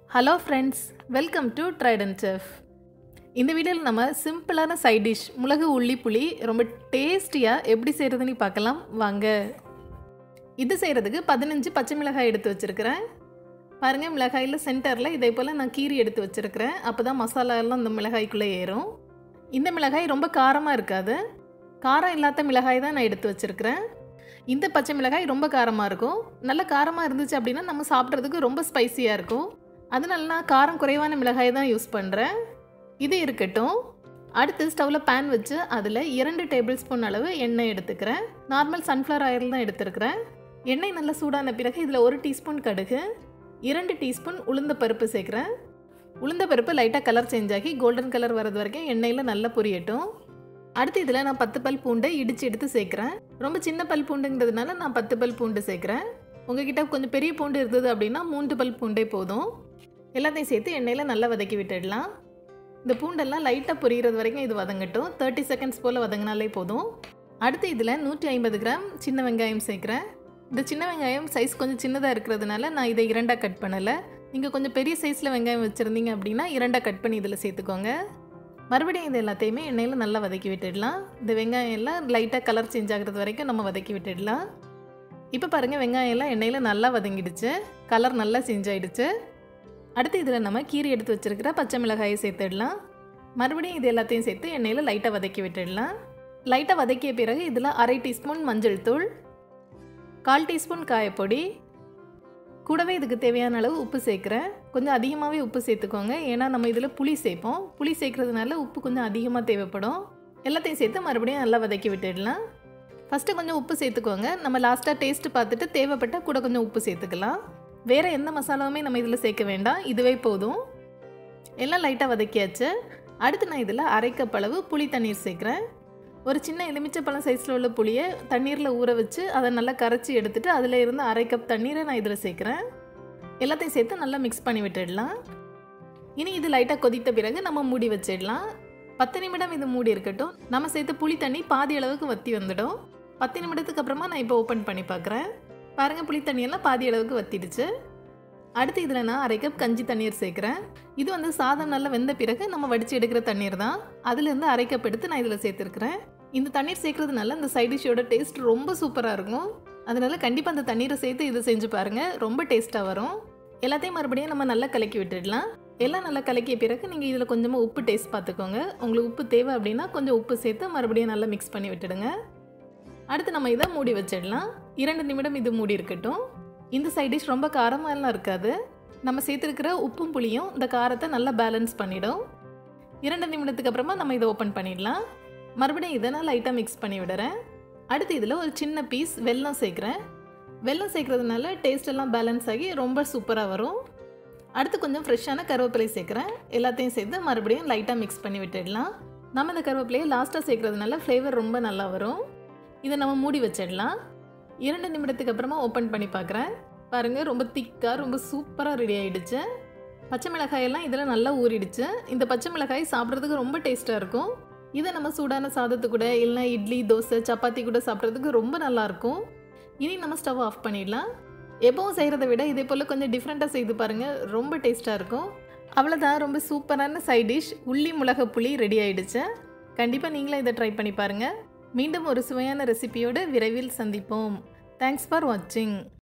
hello friends welcome to Triden chef இந்த வீடியோவில் நம்ம சிம்பிளான சைட் டிஷ் மிளகு உள்ளி புளி ரொம்ப டேஸ்டியாக எப்படி செய்கிறதுன்னு பார்க்கலாம் வாங்க இது செய்கிறதுக்கு பதினஞ்சு பச்சை மிளகாய் எடுத்து வச்சுருக்கிறேன் பாருங்கள் மிளகாயில் சென்டரில் இதே போல் நான் கீரி எடுத்து வச்சுருக்கிறேன் அப்போ தான் மசாலா எல்லாம் இந்த மிளகாய்க்குள்ளே ஏறும் இந்த மிளகாய் ரொம்ப காரமாக இருக்காது காரம் இல்லாத மிளகாய் தான் நான் எடுத்து வச்சுருக்கிறேன் இந்த பச்சை மிளகாய் ரொம்ப காரமாக இருக்கும் நல்ல காரமாக இருந்துச்சு அப்படின்னா நம்ம சாப்பிட்றதுக்கு ரொம்ப ஸ்பைசியாக இருக்கும் அதனால நான் காரம் குறைவான மிளகாய் தான் யூஸ் பண்ணுறேன் இது இருக்கட்டும் அடுத்து ஸ்டவ்வில் பேன் வச்சு அதில் இரண்டு டேபிள் ஸ்பூன் அளவு எண்ணெய் எடுத்துக்கிறேன் நார்மல் சன்ஃப்ளவர் ஆயில் தான் எடுத்துருக்கிறேன் எண்ணெய் நல்லா சூடான பிறகு இதில் ஒரு டீஸ்பூன் கடுகு இரண்டு டீஸ்பூன் உளுந்த பருப்பு சேர்க்குறேன் உளுந்த பருப்பு லைட்டாக கலர் சேஞ்ச் ஆகி கோல்டன் கலர் வரது வரைக்கும் எண்ணெயில் நல்லா பொரியட்டும் அடுத்து இதில் நான் பத்து பல் பூண்டை இடித்து எடுத்து சேர்க்குறேன் ரொம்ப சின்ன பல் பூண்டுங்கிறதுனால நான் பத்து பல் பூண்டு சேர்க்குறேன் உங்ககிட்ட கொஞ்சம் பெரிய பூண்டு இருந்தது அப்படின்னா மூன்று பல் பூண்டே போதும் எல்லாத்தையும் சேர்த்து எண்ணெயில் நல்லா வதக்கி விட்டுடலாம் இந்த பூண்டெல்லாம் லைட்டாக பொரியிறது வரைக்கும் இது வதங்கட்டும் தேர்ட்டி செகண்ட்ஸ் போல் வதங்கினாலே போதும் அடுத்து இதில் நூற்றி ஐம்பது கிராம் சின்ன வெங்காயம் சேர்க்குறேன் இந்த சின்ன வெங்காயம் சைஸ் கொஞ்சம் சின்னதாக இருக்கிறதுனால நான் இதை இரண்டாக கட் பண்ணலை நீங்கள் கொஞ்சம் பெரிய சைஸில் வெங்காயம் வச்சுருந்தீங்க அப்படின்னா இரண்டாக கட் பண்ணி இதில் சேர்த்துக்கோங்க மறுபடியும் இது எல்லாத்தையுமே எண்ணெயில் நல்லா வதக்கி விட்டுடலாம் இந்த வெங்காயம் எல்லாம் லைட்டாக கலர் சேஞ்ச் ஆகிறது வரைக்கும் நம்ம வதக்கி விட்டுடலாம் இப்போ பாருங்கள் வெங்காயம் எல்லாம் எண்ணெயில் நல்லா வதங்கிடுச்சு கலர் நல்லா சேஞ்ச் ஆகிடுச்சு அடுத்து இதில் நம்ம கீரை எடுத்து வச்சுருக்கிற பச்சை மிளகாயை சேர்த்துடலாம் மறுபடியும் இது எல்லாத்தையும் சேர்த்து எண்ணெயில் லைட்டாக வதக்கி விட்டுடலாம் லைட்டாக வதக்கிய பிறகு இதில் அரை டீஸ்பூன் மஞ்சள் தூள் கால் டீஸ்பூன் காயப்பொடி கூடவே இதுக்கு தேவையான அளவு உப்பு சேர்க்குறேன் கொஞ்சம் அதிகமாகவே உப்பு சேர்த்துக்கோங்க ஏன்னா நம்ம இதில் புளி சேர்ப்போம் புளி சேர்க்குறதுனால உப்பு கொஞ்சம் அதிகமாக தேவைப்படும் எல்லாத்தையும் சேர்த்து மறுபடியும் நல்லா வதக்கி விட்டுடலாம் ஃபஸ்ட்டு கொஞ்சம் உப்பு சேர்த்துக்கோங்க நம்ம லாஸ்ட்டாக டேஸ்ட்டு பார்த்துட்டு தேவைப்பட்டால் கூட கொஞ்சம் உப்பு சேர்த்துக்கலாம் வேறு எந்த மசாலாவுமே நம்ம இதில் சேர்க்க வேண்டாம் இதுவே போதும் எல்லாம் லைட்டாக வதக்கியாச்சு அடுத்து நான் இதில் அரை கப் அளவு புளி தண்ணீர் சேர்க்குறேன் ஒரு சின்ன எலுமிச்சப்பழம் சைஸில் உள்ள புளியை தண்ணீரில் ஊற வச்சு அதை நல்லா கரைச்சி எடுத்துகிட்டு அதில் இருந்து அரை கப் தண்ணீரை நான் இதில் சேர்க்குறேன் எல்லாத்தையும் சேர்த்து நல்லா மிக்ஸ் பண்ணி விட்டுடலாம் இனி இது லைட்டாக கொதித்த பிறகு நம்ம மூடி வச்சிடலாம் பத்து நிமிடம் இது மூடி இருக்கட்டும் நம்ம சேர்த்து புளி தண்ணி பாதி அளவுக்கு வற்றி வந்துடும் பத்து நிமிடத்துக்கு அப்புறமா நான் இப்போ ஓப்பன் பண்ணி பார்க்குறேன் பாருங்கள் புளி தண்ணியெல்லாம் பாதி அளவுக்கு வத்திடுச்சு அடுத்து இதில் நான் அரை கப் கஞ்சி தண்ணீர் சேர்க்குறேன் இது வந்து சாதம் நல்லா வெந்த பிறகு நம்ம வடித்து எடுக்கிற தண்ணீர் தான் அதுலேருந்து அரை கப் எடுத்து நான் இதில் சேர்த்துருக்குறேன் இந்த தண்ணீர் சேர்க்குறதுனால இந்த சைட் டிஷ்ஷோட டேஸ்ட் ரொம்ப சூப்பராக இருக்கும் அதனால கண்டிப்பாக அந்த தண்ணீரை சேர்த்து இது செஞ்சு பாருங்கள் ரொம்ப டேஸ்ட்டாக வரும் எல்லாத்தையும் மறுபடியும் நம்ம நல்லா கலக்கி விட்டுடலாம் எல்லாம் நல்லா கலக்கிய பிறகு நீங்கள் இதில் கொஞ்சமாக உப்பு டேஸ்ட் பார்த்துக்கோங்க உங்களுக்கு உப்பு தேவை அப்படின்னா கொஞ்சம் உப்பு சேர்த்து மறுபடியும் நல்லா மிக்ஸ் பண்ணி விட்டுடுங்க அடுத்து நம்ம இதை மூடி வச்சிடலாம் இரண்டு நிமிடம் இது மூடி இருக்கட்டும் இந்த சைட் டிஷ் ரொம்ப காரமாகலாம் இருக்காது நம்ம சேர்த்துருக்கிற உப்பும் புளியும் இந்த காரத்தை நல்லா பேலன்ஸ் பண்ணிடும் இரண்டு நிமிடத்துக்கு அப்புறமா நம்ம இதை ஓப்பன் பண்ணிடலாம் மறுபடியும் இதை நான் லைட்டாக மிக்ஸ் பண்ணி விடுறேன் அடுத்து இதில் ஒரு சின்ன பீஸ் வெல்லம் சேர்க்குறேன் வெல்லம் சேர்க்குறதுனால டேஸ்ட் எல்லாம் பேலன்ஸ் ஆகி ரொம்ப சூப்பராக வரும் அடுத்து கொஞ்சம் ஃப்ரெஷ்ஷான கருவேப்பிலை சேர்க்குறேன் எல்லாத்தையும் சேர்த்து மறுபடியும் லைட்டாக மிக்ஸ் பண்ணி விட்டுடலாம் நம்ம இந்த கருவேப்பிலையை லாஸ்ட்டாக சேர்க்குறதுனால ஃப்ளேவர் ரொம்ப நல்லா வரும் இதை நம்ம மூடி வச்சிடலாம் இரண்டு நிமிடத்துக்கு அப்புறமா ஓப்பன் பண்ணி பார்க்குறேன் பாருங்கள் ரொம்ப திக்காக ரொம்ப சூப்பராக ரெடி ஆகிடுச்சு பச்சை மிளகாயெல்லாம் இதில் நல்லா ஊறிடுச்சு இந்த பச்சை மிளகாய் சாப்பிட்றதுக்கு ரொம்ப டேஸ்ட்டாக இருக்கும் இதை நம்ம சூடான சாதத்து கூட இல்லைனா இட்லி தோசை சப்பாத்தி கூட சாப்பிட்றதுக்கு ரொம்ப நல்லாயிருக்கும் இனி நம்ம ஸ்டவ் ஆஃப் பண்ணிடலாம் எப்பவும் செய்கிறத விட இதே போல் கொஞ்சம் டிஃப்ரெண்ட்டாக செய்து பாருங்கள் ரொம்ப டேஸ்ட்டாக இருக்கும் அவ்வளோதான் ரொம்ப சூப்பரான சைட் டிஷ் உள்ளி மிளகு புளி ரெடி ஆகிடுச்சு கண்டிப்பாக நீங்களும் இதை ட்ரை பண்ணி பாருங்கள் மீண்டும் ஒரு சுவையான ரெசிபியோடு விரைவில் சந்திப்போம் தேங்க்ஸ் ஃபார் வாட்சிங்